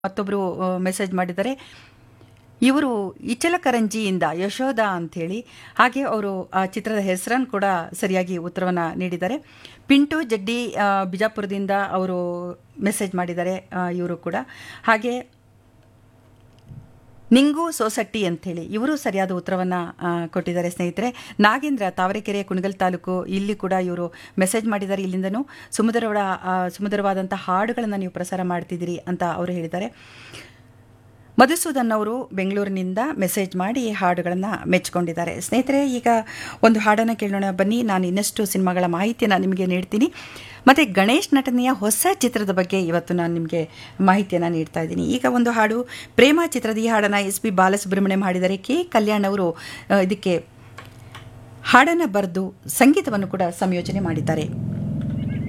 ಮತ್ತೊಬ್ಬರು ಮೆಸೇಜ್ ಮಾಡಿದ್ದಾರೆ ಇವರು ಇಚಲಕರಂಜಿಯಿಂದ ಯಶೋಧ ಅಂಥೇಳಿ ಹಾಗೆ ಅವರು ಆ ಚಿತ್ರದ ಹೆಸರನ್ನು ಕೂಡ ಸರಿಯಾಗಿ ಉತ್ತರವನ್ನು ನೀಡಿದ್ದಾರೆ ಪಿಂಟು ಜಡ್ಡಿ ಆ, ಬಿಜಾಪುರದಿಂದ ಅವರು ಮೆಸೇಜ್ ಮಾಡಿದ್ದಾರೆ ಇವರು ಕೂಡ ಹಾಗೆ ನಿಂಗು ಸೋಸಟ್ಟಿ ಅಂಥೇಳಿ ಇವರು ಸರಿಯಾದ ಉತ್ತರವನ್ನು ಕೊಟ್ಟಿದ್ದಾರೆ ಸ್ನೇಹಿತರೆ ನಾಗೇಂದ್ರ ತಾವರೆಕೆರೆ ಕುಣಗಲ್ ತಾಲೂಕು ಇಲ್ಲಿ ಕೂಡ ಇವರು ಮೆಸೇಜ್ ಮಾಡಿದ್ದಾರೆ ಇಲ್ಲಿಂದನೂ ಸುಮಧುರವಾದ ಆ, ಸುಮಧುರವಾದಂಥ ಹಾಡುಗಳನ್ನು ನೀವು ಪ್ರಸಾರ ಮಾಡ್ತಿದ್ದೀರಿ ಅಂತ ಅವರು ಹೇಳಿದ್ದಾರೆ ಮಧುಸೂದನ್ ಅವರು ಬೆಂಗಳೂರಿನಿಂದ ಮೆಸೇಜ್ ಮಾಡಿ ಹಾಡುಗಳನ್ನು ಮೆಚ್ಕೊಂಡಿದ್ದಾರೆ ಸ್ನೇಹಿತರೆ ಈಗ ಒಂದು ಹಾಡನ್ನು ಕೇಳೋಣ ಬನ್ನಿ ನಾನು ಇನ್ನಷ್ಟು ಸಿನಿಮಾಗಳ ಮಾಹಿತಿಯನ್ನು ನಿಮಗೆ ನೀಡ್ತೀನಿ ಮತ್ತು ಗಣೇಶ್ ನಟನೆಯ ಹೊಸ ಚಿತ್ರದ ಬಗ್ಗೆ ಇವತ್ತು ನಾನು ನಿಮಗೆ ಮಾಹಿತಿಯನ್ನು ನೀಡ್ತಾ ಇದ್ದೀನಿ ಈಗ ಒಂದು ಹಾಡು ಪ್ರೇಮ ಚಿತ್ರದ ಈ ಹಾಡನ್ನು ಎಸ್ ಪಿ ಬಾಲಸುಬ್ರಹ್ಮಣ್ಯಂ ಹಾಡಿದರೆ ಕೆ ಕಲ್ಯಾಣ್ ಅವರು ಆ, ಇದಕ್ಕೆ ಹಾಡನ್ನು ಬರೆದು ಸಂಗೀತವನ್ನು ಕೂಡ ಸಂಯೋಜನೆ ಮಾಡಿದ್ದಾರೆ